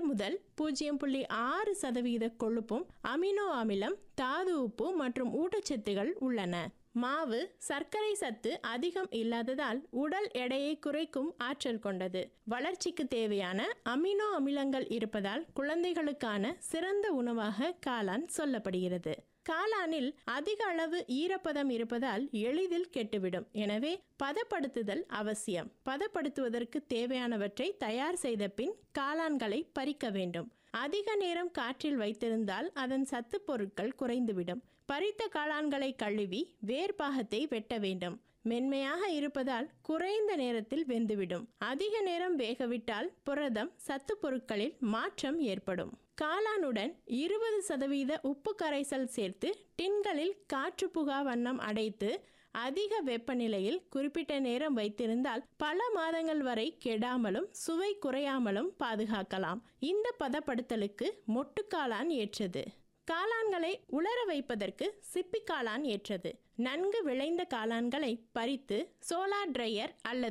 முதல் பூஜ்ஜியம் புள்ளி ஆறு சதவீத கொழுப்பும் அமினோ அமிலம் தாது உப்பு மற்றும் ஊட்டச்சத்துகள் உள்ளன மாவு சர்க்கரை சத்து அதிகம் இல்லாததால் உடல் எடையை குறைக்கும் ஆற்றல் கொண்டது வளர்ச்சிக்கு தேவையான அமினோ அமிலங்கள் இருப்பதால் குழந்தைகளுக்கான சிறந்த உணவாக காளான் சொல்லப்படுகிறது காளானில் அதிக அளவு ஈரப்பதம் இருப்பதால் எளிதில் கெட்டுவிடும் எனவே பதப்படுத்துதல் அவசியம் பதப்படுத்துவதற்கு தேவையானவற்றை தயார் செய்த பின் காளான்களை பறிக்க வேண்டும் அதிக நேரம் காற்றில் வைத்திருந்தால் அதன் சத்து பொருட்கள் குறைந்துவிடும் பறித்த காளான்களை கழுவி வேர்பாகத்தை வெட்ட வேண்டும் மென்மையாக இருப்பதால் குறைந்த நேரத்தில் வெந்துவிடும் அதிக நேரம் வேகவிட்டால் புரதம் சத்து பொருட்களில் மாற்றம் ஏற்படும் காளானுடன் இருபது சதவீத உப்பு கரைசல் சேர்த்து டின்களில் காற்று புகா வண்ணம் அடைத்து அதிக வெப்பநிலையில் குறிப்பிட்ட நேரம் வைத்திருந்தால் பல மாதங்கள் வரை கெடாமலும் சுவை குறையாமலும் பாதுகாக்கலாம் இந்த பதப்படுத்தலுக்கு மொட்டுக்காளான் ஏற்றது காளான்களை உலர வைப்பதற்கு சிப்பி காளான் ஏற்றது நன்கு விளைந்த காளான்களை பறித்து சோலார் ட்ரையர் அல்லது